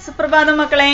സുപ്രഭാതം മക്കളെ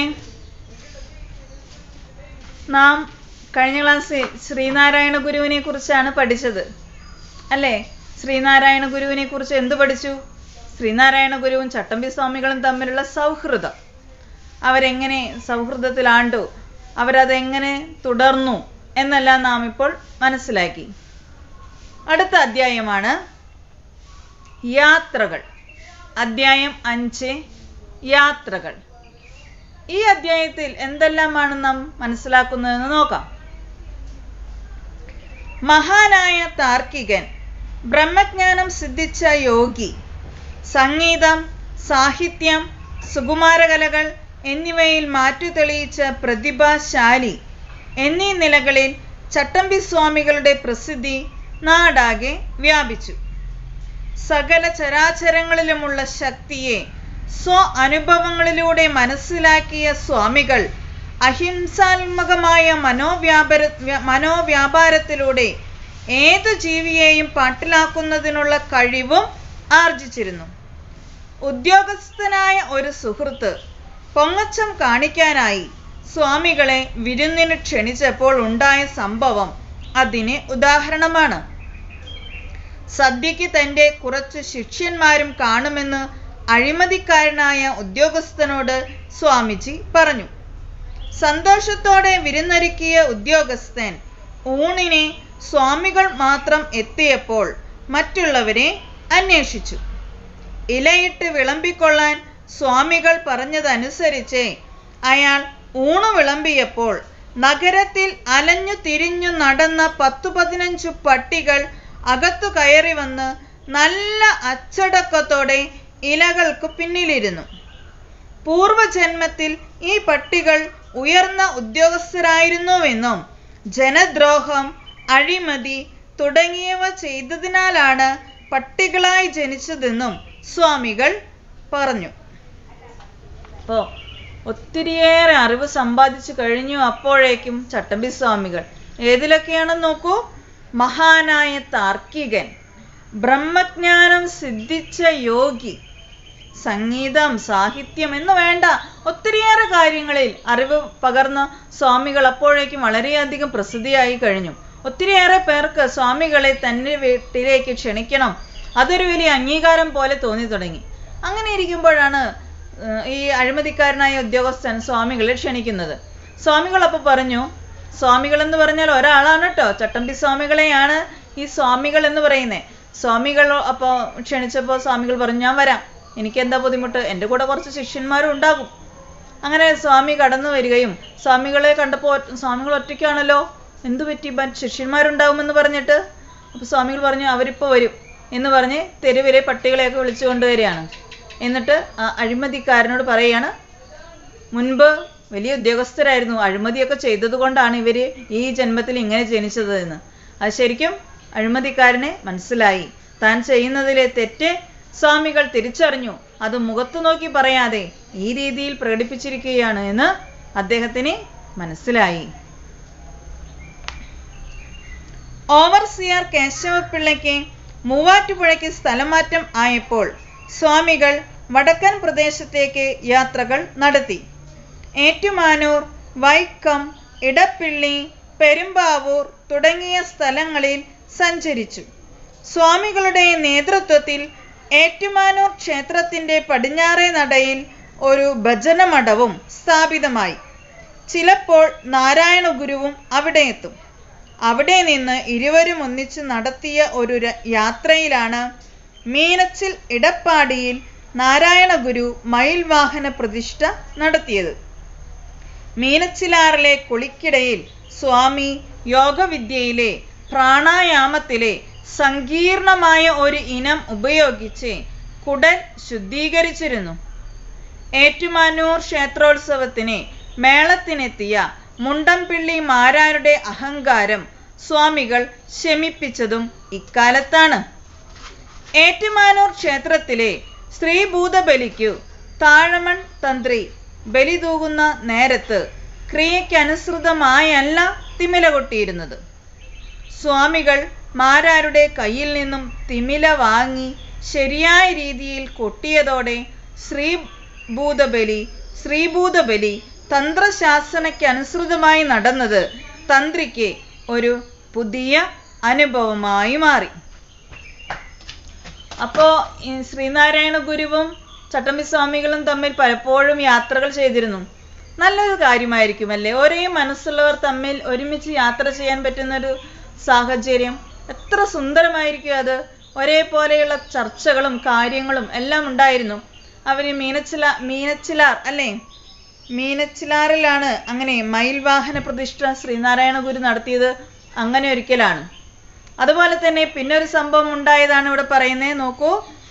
നാം കഴിഞ്ഞ ക്ലാസ്സിൽ ശ്രീനാരായണ ഗുരുവിനെ കുറിച്ചാണ് പഠിച്ചത് അല്ലേ ശ്രീനാരായണ ഗുരുവിനെ കുറിച്ച് എന്ത് പഠിച്ചു ശ്രീനാരായണ ഗുരുവും ചട്ടമ്പി സ്വാമികളും തമ്മിലുള്ള സൗഹൃദം അവരെങ്ങനെ സൗഹൃദത്തിലാണ്ടു അവരതെങ്ങനെ തുടർന്നു എന്നെല്ലാം നാം ഇപ്പോൾ മനസ്സിലാക്കി അടുത്ത അധ്യായമാണ് യാത്രകൾ അധ്യായം അഞ്ച് യാത്രകൾ ഈ അധ്യായത്തിൽ എന്തെല്ലാമാണ് നാം മനസ്സിലാക്കുന്നതെന്ന് നോക്കാം മഹാനായ താർക്കികൻ ബ്രഹ്മജ്ഞാനം സിദ്ധിച്ച യോഗി സംഗീതം സാഹിത്യം സുകുമാരകലകൾ എന്നിവയിൽ മാറ്റു തെളിയിച്ച പ്രതിഭാശാലി എന്നീ നിലകളിൽ ചട്ടമ്പി സ്വാമികളുടെ പ്രസിദ്ധി നാടാകെ വ്യാപിച്ചു സകല ചരാചരങ്ങളിലുമുള്ള ശക്തിയെ സ്വ അനുഭവങ്ങളിലൂടെ മനസ്സിലാക്കിയ സ്വാമികൾ അഹിംസാത്മകമായ മനോവ്യാപാര മനോവ്യാപാരത്തിലൂടെ ഏതു ജീവിയെയും പാട്ടിലാക്കുന്നതിനുള്ള കഴിവും ആർജിച്ചിരുന്നു ഉദ്യോഗസ്ഥനായ ഒരു സുഹൃത്ത് പൊങ്ങച്ചം കാണിക്കാനായി സ്വാമികളെ വിരുന്നിന് ക്ഷണിച്ചപ്പോൾ ഉണ്ടായ സംഭവം അതിന് ഉദാഹരണമാണ് സദ്യയ്ക്ക് തൻ്റെ കുറച്ച് ശിഷ്യന്മാരും കാണുമെന്ന് അഴിമതിക്കാരനായ ഉദ്യോഗസ്ഥനോട് സ്വാമിജി പറഞ്ഞു സന്തോഷത്തോടെ വിരുന്നൊരുക്കിയ ഉദ്യോഗസ്ഥൻ ഊണിനെ സ്വാമികൾ മാത്രം എത്തിയപ്പോൾ മറ്റുള്ളവരെ അന്വേഷിച്ചു ഇലയിട്ട് വിളമ്പിക്കൊള്ളാൻ സ്വാമികൾ പറഞ്ഞതനുസരിച്ച് അയാൾ ഊണ് വിളമ്പിയപ്പോൾ നഗരത്തിൽ അലഞ്ഞു തിരിഞ്ഞു നടന്ന പത്തു പതിനഞ്ചു പട്ടികൾ അകത്തു കയറി വന്ന് നല്ല അച്ചടക്കത്തോടെ ഇലകൾക്ക് പിന്നിലിരുന്നു പൂർവജന്മത്തിൽ ഈ പട്ടികൾ ഉയർന്ന ഉദ്യോഗസ്ഥരായിരുന്നുവെന്നും ജനദ്രോഹം അഴിമതി തുടങ്ങിയവ ചെയ്തതിനാലാണ് പട്ടികളായി ജനിച്ചതെന്നും സ്വാമികൾ പറഞ്ഞു അപ്പോൾ ഒത്തിരിയേറെ അറിവ് സമ്പാദിച്ചു കഴിഞ്ഞു അപ്പോഴേക്കും ചട്ടമ്പി സ്വാമികൾ ഏതിലൊക്കെയാണെന്ന് നോക്കൂ മഹാനായ താർക്കികൻ ബ്രഹ്മജ്ഞാനം സിദ്ധിച്ച യോഗി സംഗീതം സാഹിത്യം എന്ന് വേണ്ട ഒത്തിരിയേറെ കാര്യങ്ങളിൽ അറിവ് പകർന്ന സ്വാമികൾ അപ്പോഴേക്കും വളരെയധികം പ്രസിദ്ധിയായി കഴിഞ്ഞു ഒത്തിരിയേറെ പേർക്ക് സ്വാമികളെ തൻ്റെ വീട്ടിലേക്ക് ക്ഷണിക്കണം അതൊരു വലിയ അംഗീകാരം പോലെ തോന്നി തുടങ്ങി അങ്ങനെ ഇരിക്കുമ്പോഴാണ് ഈ അഴിമതിക്കാരനായ ഉദ്യോഗസ്ഥൻ സ്വാമികളെ ക്ഷണിക്കുന്നത് സ്വാമികൾ അപ്പോൾ പറഞ്ഞു സ്വാമികൾ എന്ന് പറഞ്ഞാൽ ഒരാളാണ് കേട്ടോ ചട്ടമ്പി സ്വാമികളെയാണ് ഈ സ്വാമികൾ എന്ന് പറയുന്നത് സ്വാമികൾ അപ്പോൾ ക്ഷണിച്ചപ്പോൾ സ്വാമികൾ പറഞ്ഞു ഞാൻ വരാം എനിക്ക് എന്താ ബുദ്ധിമുട്ട് എൻ്റെ കൂടെ കുറച്ച് ശിഷ്യന്മാരും ഉണ്ടാകും അങ്ങനെ സ്വാമി കടന്നു വരികയും സ്വാമികളെ കണ്ടപ്പോൾ സ്വാമികൾ ഒറ്റയ്ക്കാണല്ലോ എന്തു പറ്റി ശിഷ്യന്മാരുണ്ടാവുമെന്ന് പറഞ്ഞിട്ട് അപ്പോൾ സ്വാമികൾ പറഞ്ഞു അവരിപ്പോൾ വരും എന്ന് പറഞ്ഞ് തെരുവിലെ പട്ടികളെയൊക്കെ വിളിച്ചു കൊണ്ടുവരികയാണ് എന്നിട്ട് ആ അഴിമതിക്കാരനോട് പറയുകയാണ് മുൻപ് വലിയ ഉദ്യോഗസ്ഥരായിരുന്നു അഴിമതിയൊക്കെ ചെയ്തത് കൊണ്ടാണ് ഇവർ ഈ ജന്മത്തിൽ ഇങ്ങനെ ജനിച്ചത് എന്ന് അത് ശരിക്കും അഴിമതിക്കാരനെ മനസ്സിലായി താൻ ചെയ്യുന്നതിലെ തെറ്റ് സ്വാമികൾ തിരിച്ചറിഞ്ഞു അത് മുഖത്തു നോക്കി പറയാതെ ഈ രീതിയിൽ പ്രകടിപ്പിച്ചിരിക്കുകയാണ് എന്ന് അദ്ദേഹത്തിന് മനസ്സിലായി ഓവർസിയർ കേശവപിള്ളയ്ക്ക് മൂവാറ്റുപുഴയ്ക്ക് സ്ഥലമാറ്റം ആയപ്പോൾ സ്വാമികൾ വടക്കൻ പ്രദേശത്തേക്ക് യാത്രകൾ നടത്തി ഏറ്റുമാനൂർ വൈക്കം ഇടപ്പിള്ളി പെരുമ്പാവൂർ തുടങ്ങിയ സ്ഥലങ്ങളിൽ സഞ്ചരിച്ചു സ്വാമികളുടെ നേതൃത്വത്തിൽ ഏറ്റുമാനൂർ ക്ഷേത്രത്തിന്റെ പടിഞ്ഞാറേ നടയിൽ ഒരു ഭജനമഠവും സ്ഥാപിതമായി ചിലപ്പോൾ നാരായണ ഗുരുവും അവിടെ എത്തും അവിടെ നിന്ന് ഇരുവരും ഒന്നിച്ച് നടത്തിയ ഒരു യാത്രയിലാണ് മീനച്ചിൽ ഇടപ്പാടിയിൽ നാരായണ ഗുരു മയിൽ വാഹന പ്രതിഷ്ഠ നടത്തിയത് മീനച്ചിലാറിലെ കുളിക്കിടയിൽ സ്വാമി യോഗവിദ്യയിലെ പ്രാണായാമത്തിലെ സങ്കീർണമായ ഒരു ഇനം ഉപയോഗിച്ച് കുടൽ ശുദ്ധീകരിച്ചിരുന്നു ഏറ്റുമാനൂർ ക്ഷേത്രോത്സവത്തിന് മേളത്തിനെത്തിയ മുണ്ടംപിള്ളി മാരാരുടെ അഹങ്കാരം സ്വാമികൾ ശമിപ്പിച്ചതും ഇക്കാലത്താണ് ഏറ്റുമാനൂർ ക്ഷേത്രത്തിലെ സ്ത്രീഭൂതബലിക്കു താഴമൺ തന്ത്രി ബലി തൂകുന്ന നേരത്ത് ക്രിയയ്ക്കനുസൃതമായല്ല തിമില കൊട്ടിയിരുന്നത് സ്വാമികൾ മാരാരുടെ കയ്യിൽ നിന്നും തിമില വാങ്ങി ശരിയായ രീതിയിൽ കൊട്ടിയതോടെ ശ്രീ ഭൂതബലി ശ്രീഭൂതബലി തന്ത്രശാസനയ്ക്ക് അനുസൃതമായി നടന്നത് തന്ത്രിക്ക് ഒരു പുതിയ അനുഭവമായി മാറി അപ്പോ ഈ ശ്രീനാരായണ ഗുരുവും ചട്ടമ്പി സ്വാമികളും തമ്മിൽ പലപ്പോഴും യാത്രകൾ ചെയ്തിരുന്നു നല്ലൊരു കാര്യമായിരിക്കുമല്ലേ ഒരേ മനസ്സുള്ളവർ തമ്മിൽ ഒരുമിച്ച് യാത്ര ചെയ്യാൻ പറ്റുന്നൊരു സാഹചര്യം എത്ര സുന്ദരമായിരിക്കും അത് ഒരേപോലെയുള്ള ചർച്ചകളും കാര്യങ്ങളും എല്ലാം ഉണ്ടായിരുന്നു അവര് മീനച്ചില മീനച്ചിലാർ അല്ലേ മീനച്ചിലാറിലാണ് അങ്ങനെ മയിൽ വാഹന പ്രതിഷ്ഠ ശ്രീനാരായണ ഗുരു നടത്തിയത് അങ്ങനെ ഒരിക്കലാണ് അതുപോലെ തന്നെ പിന്നെ ഒരു സംഭവം ഉണ്ടായതാണ് ഇവിടെ പറയുന്നത് നോക്കൂ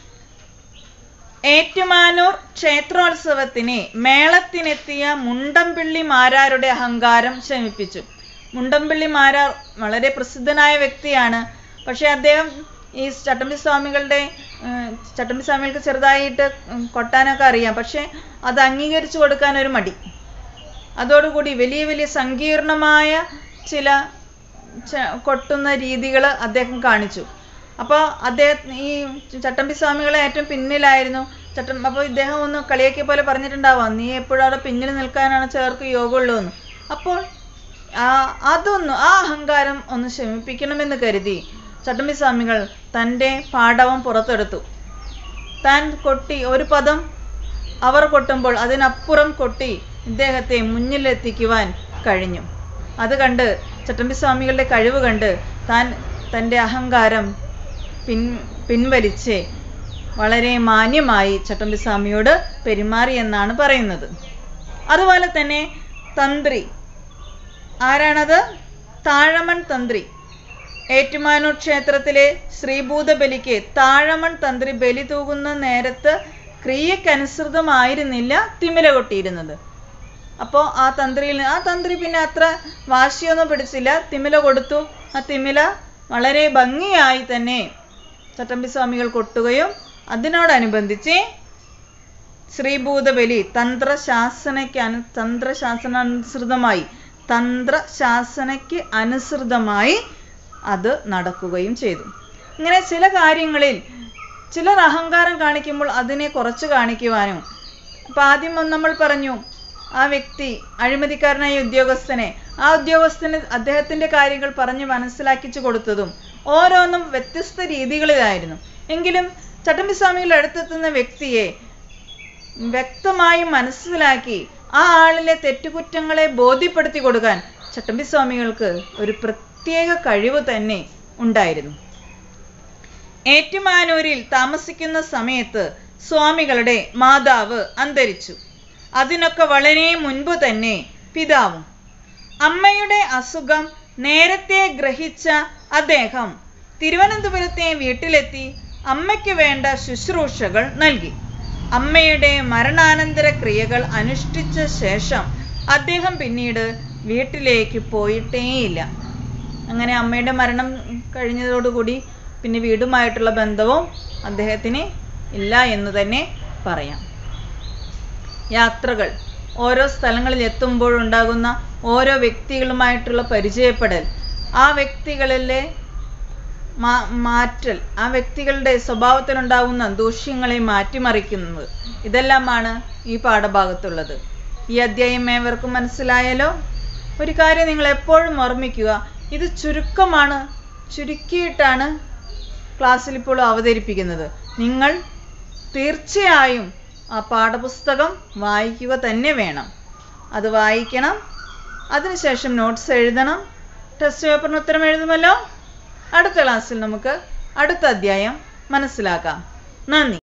ഏറ്റുമാനൂർ ക്ഷേത്രോത്സവത്തിന് മേളത്തിനെത്തിയ മുണ്ടംപിള്ളി മാരാരുടെ അഹങ്കാരം ശമിപ്പിച്ചു മുണ്ടംപിള്ളി മാരാർ വളരെ പ്രസിദ്ധനായ വ്യക്തിയാണ് പക്ഷെ അദ്ദേഹം ഈ ചട്ടമ്പി സ്വാമികളുടെ ഉം, ചട്ടമ്പി സ്വാമികൾക്ക് ചെറുതായിട്ട് ഉം, കൊട്ടാനൊക്കെ അറിയാം പക്ഷെ അത് അംഗീകരിച്ചു കൊടുക്കാൻ ഒരു മടി അതോടുകൂടി വലിയ വലിയ സങ്കീർണമായ ചില ച- കൊട്ടുന്ന രീതികൾ അദ്ദേഹം കാണിച്ചു അപ്പോൾ അദ്ദേഹം ഈ ചട്ടമ്പി സ്വാമികളെ ഏറ്റവും പിന്നിലായിരുന്നു ചട്ടം അപ്പോൾ ഇദ്ദേഹം ഒന്ന് കളിയാക്കിയ പോലെ പറഞ്ഞിട്ടുണ്ടാവാം നീ എപ്പോഴും അവിടെ പിന്നിൽ നിൽക്കാനാണ് ചേർക്ക് യോഗമുള്ളൂ എന്ന് അപ്പോൾ ആ അതൊന്ന് ആ അഹങ്കാരം ഒന്ന് ശമിപ്പിക്കണമെന്ന് കരുതി ചട്ടമ്പി സ്വാമികൾ തൻ്റെ പാടവം പുറത്തെടുത്തു താൻ കൊട്ടി ഒരു പദം അവർ കൊട്ടുമ്പോൾ അതിനപ്പുറം കൊട്ടി ഇദ്ദേഹത്തെ മുന്നിലെത്തിക്കുവാൻ കഴിഞ്ഞു അത് കണ്ട് ചട്ടമ്പി സ്വാമികളുടെ കഴിവ് കണ്ട് താൻ തൻ്റെ അഹങ്കാരം പിൻ പിൻവലിച്ച് വളരെ മാന്യമായി ചട്ടമ്പി സ്വാമിയോട് പെരുമാറി എന്നാണ് പറയുന്നത് അതുപോലെ തന്നെ തന്ത്രി ആരാണത് താഴമൺ തന്ത്രി ഏറ്റുമാനൂർ ക്ഷേത്രത്തിലെ ശ്രീഭൂതബലിക്ക് താഴമൺ തന്ത്രി ബലി തൂകുന്ന നേരത്ത് ക്രിയക്കനുസൃതമായിരുന്നില്ല തിമില കൊട്ടിയിരുന്നത് അപ്പോൾ ആ തന്ത്രിയിൽ ആ തന്ത്രി പിന്നെ അത്ര വാശിയൊന്നും പിടിച്ചില്ല തിമില കൊടുത്തു ആ തിമില വളരെ ഭംഗിയായി തന്നെ ചട്ടമ്പി സ്വാമികൾ കൊട്ടുകയും അതിനോടനുബന്ധിച്ച് ശ്രീഭൂതബലി തന്ത്രശാസനയ്ക്ക് അനു തന്ത്രശാസനാനുസൃതമായി തന്ത്രശാസനയ്ക്ക് അനുസൃതമായി അത് നടക്കുകയും ചെയ്തു ഇങ്ങനെ ചില കാര്യങ്ങളിൽ ചിലർ അഹങ്കാരം കാണിക്കുമ്പോൾ അതിനെ കുറച്ച് കാണിക്കുവാനും അപ്പൊ ആദ്യം ഒന്ന് നമ്മൾ പറഞ്ഞു ആ വ്യക്തി അഴിമതിക്കാരനായ ഉദ്യോഗസ്ഥനെ ആ ഉദ്യോഗസ്ഥന് അദ്ദേഹത്തിന്റെ കാര്യങ്ങൾ പറഞ്ഞ് മനസ്സിലാക്കിച്ചു കൊടുത്തതും ഓരോന്നും വ്യത്യസ്ത രീതികളിലായിരുന്നു എങ്കിലും ചട്ടമ്പി സ്വാമികൾ അടുത്തെത്തുന്ന വ്യക്തിയെ വ്യക്തമായി മനസ്സിലാക്കി ആ ആളിലെ തെറ്റുകുറ്റങ്ങളെ ബോധ്യപ്പെടുത്തി കൊടുക്കാൻ ചട്ടമ്പി സ്വാമികൾക്ക് ഒരു പ്രത്യേക കഴിവ് തന്നെ ഉണ്ടായിരുന്നു ഏറ്റുമാനൂരിൽ താമസിക്കുന്ന സമയത്ത് സ്വാമികളുടെ മാതാവ് അന്തരിച്ചു അതിനൊക്കെ വളരെ മുൻപ് തന്നെ പിതാവും അമ്മയുടെ അസുഖം നേരത്തെ ഗ്രഹിച്ച അദ്ദേഹം തിരുവനന്തപുരത്തെ വീട്ടിലെത്തി അമ്മയ്ക്ക് വേണ്ട ശുശ്രൂഷകൾ നൽകി അമ്മയുടെ മരണാനന്തര ക്രിയകൾ അനുഷ്ഠിച്ച ശേഷം അദ്ദേഹം പിന്നീട് വീട്ടിലേക്ക് പോയിട്ടേയില്ല അങ്ങനെ അമ്മയുടെ മരണം കഴിഞ്ഞതോടുകൂടി പിന്നെ വീടുമായിട്ടുള്ള ബന്ധവും അദ്ദേഹത്തിന് ഇല്ല എന്ന് തന്നെ പറയാം യാത്രകൾ ഓരോ സ്ഥലങ്ങളിൽ എത്തുമ്പോഴുണ്ടാകുന്ന ഓരോ വ്യക്തികളുമായിട്ടുള്ള പരിചയപ്പെടൽ ആ വ്യക്തികളിലെ മാ- മാറ്റൽ ആ വ്യക്തികളുടെ സ്വഭാവത്തിലുണ്ടാകുന്ന ദൂഷ്യങ്ങളെ മാറ്റിമറിക്കുന്നത് ഇതെല്ലാമാണ് ഈ പാഠഭാഗത്തുള്ളത് ഈ അധ്യായം ഏവർക്കും മനസ്സിലായല്ലോ ഒരു കാര്യം നിങ്ങൾ എപ്പോഴും ഓർമ്മിക്കുക ഇത് ചുരുക്കമാണ് ചുരുക്കിയിട്ടാണ് ക്ലാസ്സിൽ ഇപ്പോൾ അവതരിപ്പിക്കുന്നത് നിങ്ങൾ തീർച്ചയായും ആ പാഠപുസ്തകം വായിക്കുക തന്നെ വേണം അത് വായിക്കണം അതിനുശേഷം നോട്ട്സ് എഴുതണം ടെസ്റ്റ് പേപ്പറിന് ഉത്തരം എഴുതുമല്ലോ അടുത്ത ക്ലാസ്സിൽ നമുക്ക് അടുത്ത അധ്യായം മനസ്സിലാക്കാം നന്ദി